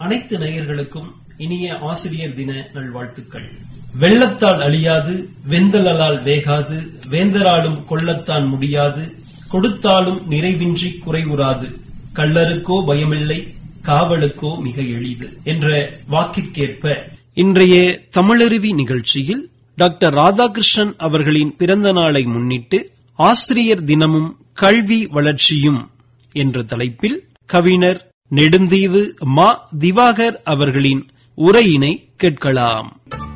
அனைத்து நேயர்களுக்கும் இனிய ஆசிரியர் தின நல்வாழ்த்துக்கள் வெள்ளத்தால் அழியாது வெந்தலால் வேகாது வேந்தராலும் கொள்ளத்தான் முடியாது கொடுத்தாலும் நிறைவின்றி குறைவுறாது கள்ளருக்கோ பயமில்லை காவலுக்கோ மிக எளிது என்ற வாக்கிற்கேற்ப இன்றைய தமிழருவி நிகழ்ச்சியில் டாக்டர் ராதாகிருஷ்ணன் அவர்களின் பிறந்த நாளை முன்னிட்டு ஆசிரியர் தினமும் கல்வி வளர்ச்சியும் என்ற தலைப்பில் கவிஞர் நெடுந்தீவு மா திவாகர் அவர்களின் உரையினை கேட்கலாம்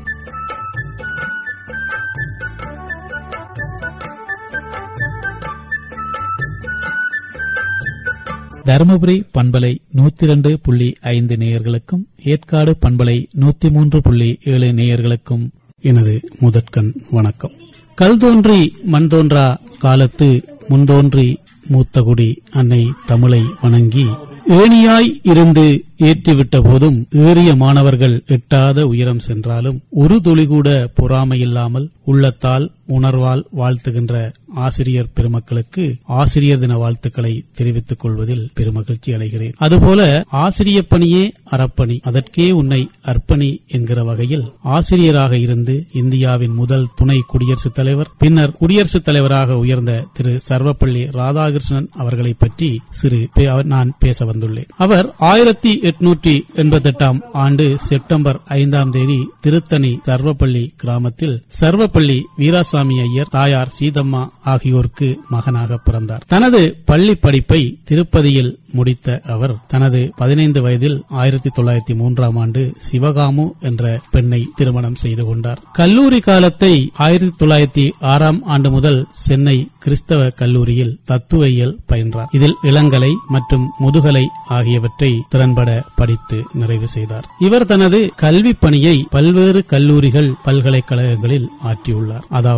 தருமபுரி பண்பலை நூத்தி இரண்டு புள்ளி ஐந்து நேயர்களுக்கும் ஏற்காடு பண்பலை நூத்தி மூன்று புள்ளி ஏழு நேயர்களுக்கும் எனது முதற்கண் வணக்கம் கல் தோன்றி மண் தோன்றா காலத்து முன்தோன்றி மூத்தகுடி அன்னை தமிழை வணங்கி ஏணியாய் இருந்து ஏற்றிவிட்ட போதும் ஏறிய மாணவர்கள் எட்டாத உயரம் சென்றாலும் ஒரு துளி கூட பொறாமையில்லாமல் உள்ளத்தால் உணர்வால் வாழ்த்துகின்ற ஆசிரியர் பெருமக்களுக்கு ஆசிரியர் தின வாழ்த்துக்களை தெரிவித்துக் கொள்வதில் பெருமகிழ்ச்சி அடைகிறேன் அதுபோல ஆசிரிய பணியே அறப்பணி அதற்கே உன்னை அர்ப்பணி என்கிற வகையில் ஆசிரியராக இருந்து இந்தியாவின் முதல் துணை குடியரசுத் தலைவர் பின்னர் குடியரசுத் தலைவராக உயர்ந்த திரு சர்வப்பள்ளி ராதாகிருஷ்ணன் அவர்களை பற்றி சிறு பே- நான் பேச வந்துள்ளேன் அவர் ஆயிரத்தி எட்நூற்றி எண்பத்தி எட்டாம் ஆண்டு செப்டம்பர் ஐந்தாம் தேதி திருத்தணி சர்வப்பள்ளி கிராமத்தில் சர்வப்பள்ளி வீராசாமி ஐயர் தாயார் சீதம்மா ஆகியோருக்கு மகனாக பிறந்தார் தனது பள்ளி படிப்பை திருப்பதியில் முடித்த அவர் தனது பதினைந்து வயதில் ஆயிரத்தி தொள்ளாயிரத்தி மூன்றாம் ஆண்டு சிவகாமு என்ற பெண்ணை திருமணம் செய்து கொண்டார் கல்லூரி காலத்தை ஆயிரத்தி தொள்ளாயிரத்தி ஆறாம் ஆண்டு முதல் சென்னை கிறிஸ்தவ கல்லூரியில் தத்துவயியல் பயின்றார் இதில் இளங்கலை மற்றும் முதுகலை ஆகியவற்றை திறன்பட படித்து நிறைவு செய்தார் இவர் தனது கல்வி பணியை பல்வேறு கல்லூரிகள் பல்கலைக்கழகங்களில் ஆற்றியுள்ளார் அதாவது